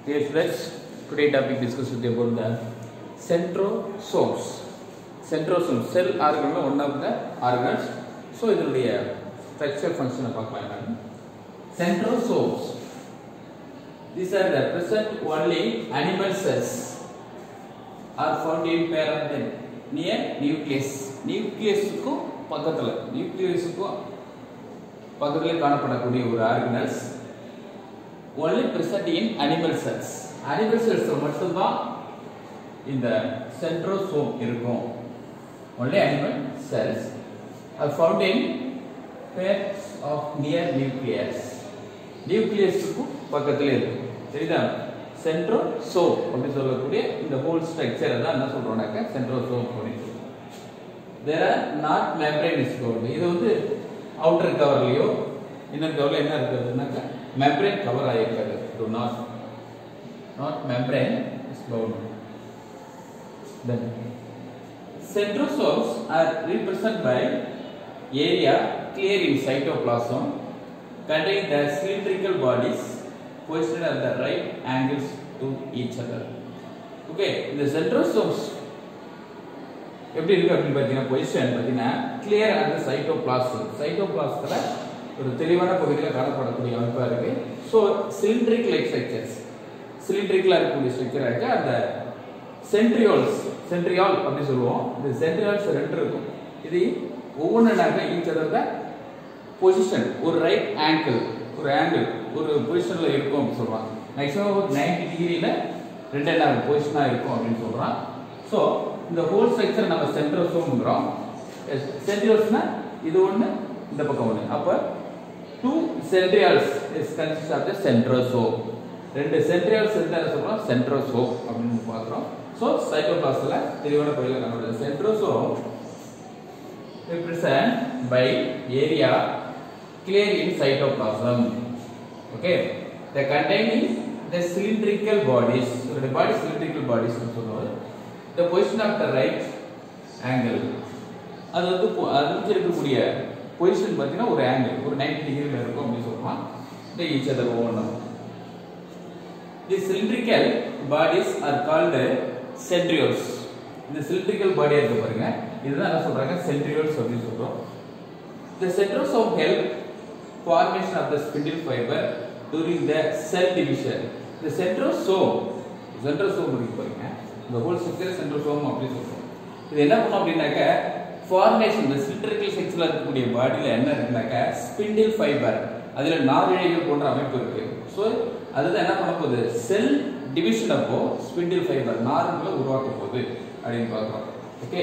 Dear students, today topic discussed with you about the centrosomes. Centrosome cell organ one of the organs. So இதனுடைய structure function பார்க்கலாம் என்னன்னு. Centrosomes. These are the present only animal cells are found in parenthesis near nucleus. நியூக்ளியஸுக்கும் பக்கத்தில் நியூக்ளியஸுக்கும் பக்கத்தில் காணப்படக்கூடிய ஒரு organelles only present in animal cells animal cells மட்டும்தான் இந்த centrosome இருக்கும் ஒன்லி அனிமல் செல்ஸ் அது found in pairs of near nucleus நியூக்ளியஸுக்கும் பக்கத்தில் இருக்கும் சரிதா சென்ட்ரோசோம் அப்படின்னு சொல்லக்கூடிய இந்த ஹோல் ஸ்ட்ரக்சரை தான் என்ன சொல்றோம்னாக்க சென்ட்ரோசோம் அப்படின்னு சொல்றோம் there are not membrane is covered இது வந்து அவுட்டர் கவர்லையோ இன்னர் கவர்ல என்ன இருக்குதுன்னாக்கா மெம்பரேன் கவர் ஆகிருக்காது do not not membrane is covered then centrosomes are represented by area clear in cytoplasm containing the cylindrical bodies positioned at the right angles to each other okay இந்த centrosomes எப்படி இருக்கு அப்படின்னு பார்த்தீங்கன்னா position பார்த்தீங்கன்னா clear அந்த cytoplasm சைட்டோபிளாசத்தில் ஒரு தெளிவான பகுதியில் காணப்படக்கூடிய அமைப்பாக இருக்கு ஸோ சிலிண்ட்ரிக் லைக் ஸ்ட்ரக்சர்ஸ் சிலிண்ட்ரிக்கலாக இருக்கக்கூடிய ஸ்ட்ரக்சராக இருக்கு அந்த சென்ட்ரியோல்ஸ் சென்ட்ரியால் அப்படின்னு சொல்லுவோம் இந்த சென்ட்ரியால்ஸ் ரெண்டு இருக்கும் இது ஒவ்வொன்றாக ஈச் அதர் த பொசிஷன் ஒரு ரைட் ஆங்கிள் ஒரு ஆங்கிள் ஒரு பொசிஷனில் இருக்கும் அப்படின்னு சொல்கிறான் மேக்ஸிமம் ஒரு நைன்டி டிகிரியில் ரெண்டு என்ன பொசிஷனாக இருக்கும் அப்படின்னு சொல்கிறான் ஸோ இந்த ஹோல் ஸ்ட்ரக்சர் நம்ம சென்ட்ரோசோம்ங்கிறோம் சென்ட்ரியோல்ஸ்னா இது ஒன்று இந்த பக்கம் ஒன்று அப்போ two centrioles is consist of the centrosome ரெண்டு சென்ட்ரியால்ஸ் இருந்தா என்ன சொல்றோம் சென்ட்ரோசோம் அப்படின்னு பார்க்குறோம் ஸோ சைட்டோபிளாஸ்ல தெளிவான பகுதியில் காணப்படுது centrosome represent by area clear in cytoplasm okay the containing the cylindrical bodies the body cylindrical bodies னு சொல்லுவோம் the position of the right angle அது வந்து பொ- அது இருக்கக்கூடிய பொசிஷன் பார்த்தீங்கன்னா ஒரு ஆங்கிள் ஒரு 90 டிகிரியில் இருக்கும் அப்படின்னு சொல்லுவான் இந்த ஈச் அதர் ஒவ்வொன்றும் The cylindrical bodies are called centrioles. இந்த cylindrical body இருக்கு பாருங்க இதுதான் என்ன சொல்றாங்க centrioles அப்படின்னு சொல்றோம். The centrosome help formation of the spindle fiber during the cell division. The centrosome centrosome இருக்கு பாருங்க இந்த whole structure centrosome அப்படின்னு சொல்றோம். இது என்ன பண்ணும் அப்படின்னாக்க ஃபார்மேஷன் இந்த சிலிண்டரிக்கல் செக்ஷன்ல இருக்கக்கூடிய பாடியில என்ன இருக்குனாக்க ஸ்பிண்டில் ஃபைபர் அதுல நாரிழைகள் போன்ற அமைப்பு இருக்கு ஸோ அதுதான் என்ன பண்ண போகுது செல் டிவிஷன் அப்போ ஸ்பிண்டில் ஃபைபர் நார்களை உருவாக்க போகுது அப்படின்னு பார்க்குறோம் okay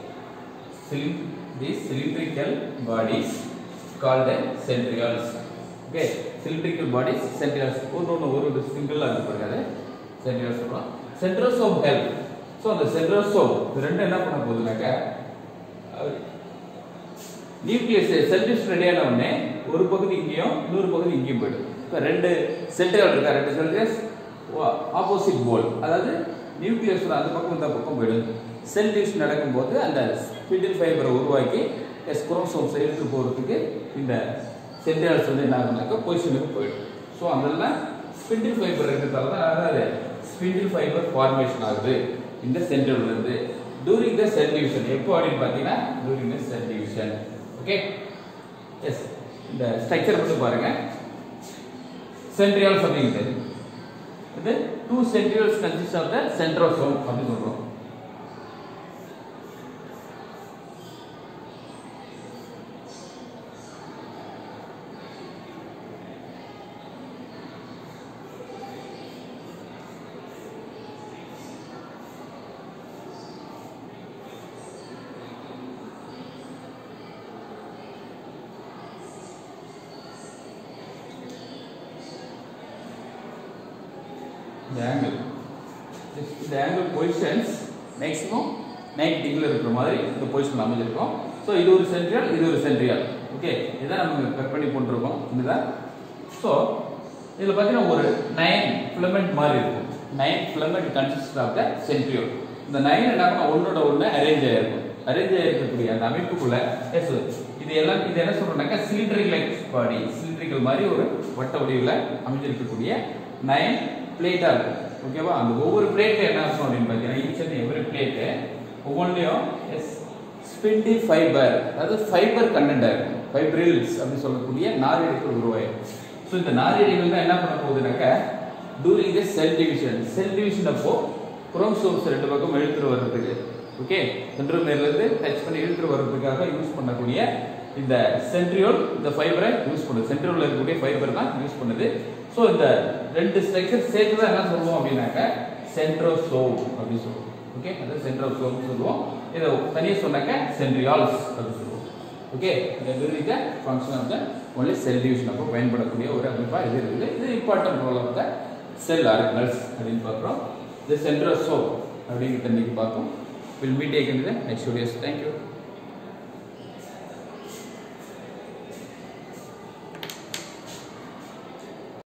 these cylindrical bodies called centrioles okay cylindrical bodies centrioles ஒன்று ஒன்று ஒரு ஒரு சிங்கிளாக இருக்கு பாருங்க அது centrioles சொல்றோம் centrosome help ஸோ அந்த centrosome இது ரெண்டும் என்ன பண்ண போகுதுனாக்க நியூக்ளியஸ் செல் டிவிஷன் ரெடியான உடனே ஒரு பகுதி இங்கேயும் இன்னொரு பகுதி இங்கேயும் போயிடும் இப்போ ரெண்டு சென்ட்ரல் இருக்கா ரெண்டு செல்டியஸ் ஆப்போசிட் போல் அதாவது நியூக்ளியஸ் அந்த பக்கம் இந்த பக்கம் போயிடும் செல் டிவிஷன் நடக்கும்போது அந்த ஸ்பிண்டில் ஃபைபரை உருவாக்கி எஸ் குரோசோம் எடுத்து போகிறதுக்கு இந்த சென்ட்ரல்ஸ் வந்து என்ன ஆகுனாக்கா பொசிஷனுக்கு போயிடும் ஸோ அதெல்லாம் ஸ்பிண்டில் ஃபைபர் இருக்கிறதால தான் அதாவது ஸ்பிண்டில் ஃபைபர் ஃபார்மேஷன் ஆகுது இந்த சென்ட்ரல் இருந்து டூரிங் த செல் டிவிஷன் எப்போ அப்படின்னு பார்த்தீங்கன்னா during the cell division okay yes இந்த ஸ்ட்ரக்சர் மட்டும் பாருங்க சென்ட்ரியால்ஸ் அப்படிங்கிறது இது two centrioles consist of the centrosome அப்படின்னு சொல்றோம் இந்த ஆங்கிள் இந்த ஆங்கிள் பொசிஷன்ஸ் மேக்ஸிமம் நைட் டிகிரியில் இருக்கிற மாதிரி இந்த பொசிஷன் அமைஞ்சிருக்கும் ஸோ இது ஒரு சென்ட்ரியல் இது ஒரு சென்ட்ரியல் ஓகே இதான் நம்ம கட் பண்ணி போட்டிருக்கோம் இதுதான் ஸோ இதில் பார்த்தீங்கன்னா ஒரு நைன் ஃபிலமெண்ட் மாதிரி இருக்கும் nine filament consist of the centriole இந்த நைன் என்ன பண்ணா ஒன்னோட ஒன்று அரேஞ்ச் ஆயிருக்கும் அரேஞ்ச் ஆயிருக்கக்கூடிய அந்த அமைப்புக்குள்ள எஸ் இது எல்லாம் இது என்ன சொல்றோம்னாக்கா சிலிண்டரிக் லைக் பாடி சிலிண்டரிக்கல் மாதிரி ஒரு வட்ட வடிவில் அமைஞ்சிருக்கக்கூடிய நைன் பிளேட்டாக இருக்கும் ஓகேவா அந்த ஒவ்வொரு பிளேட் என்ன இருக்கும் அப்படின்னு பார்த்தீங்கன்னா ஈச் அண்ட் எவ்ரி பிளேட்டு ஒவ்வொன்றையும் எஸ் ஸ்பிண்டி ஃபைபர் அதாவது ஃபைபர் கண்டென்ட்டாக இருக்கும் ஃபைப்ரில்ஸ் அப்படின்னு சொல்லக்கூடிய நாரிழைகள் உருவாயிடும் ஸோ இந்த நாரிழைகள் தான் என்ன பண்ண போகுதுனாக்கா during the cell division cell division அப்போ குரோமோசோம்ஸ் ரெண்டு பக்கம் இழுத்துட்டு வர்றதுக்கு ஓகே சென்ட்ரல் இருந்து டச் பண்ணி இழுத்துட்டு வர்றதுக்காக யூஸ் பண்ணக்கூடிய இந்த சென்ட்ரியோல் இந்த ஃபைபரை யூஸ் பண்ணுது சென்ட்ரியோல் இருக்கக்கூடிய ஃபைபர் தான் யூஸ் பண்ணுது ஸோ இந்த ரெண்டு ஸ்ட்ரக்சர் சேர்த்து தான் என்ன சொல்லுவோம் அப்படின்னாக்க சென்ட்ரோசோம் அப்படின்னு சொல்லுவோம் ஓகே அது சென்ட்ரோசோம் சொல்லுவோம் இதை தனியாக சொன்னாக்க சென்ட்ரியால்ஸ் அப்படின்னு சொல்லுவோம் ஓகே இந்த function of the only cell division அப்போ பயன்படக்கூடிய ஒரு அமைப்பா இது இருக்குது இது important role of the cell organelles அப்படின்னு பார்க்குறோம் இது சென்ட்ரோசோம் அப்படிங்கிறது இன்னைக்கு பார்ப்போம் will meet take in the next videos thank you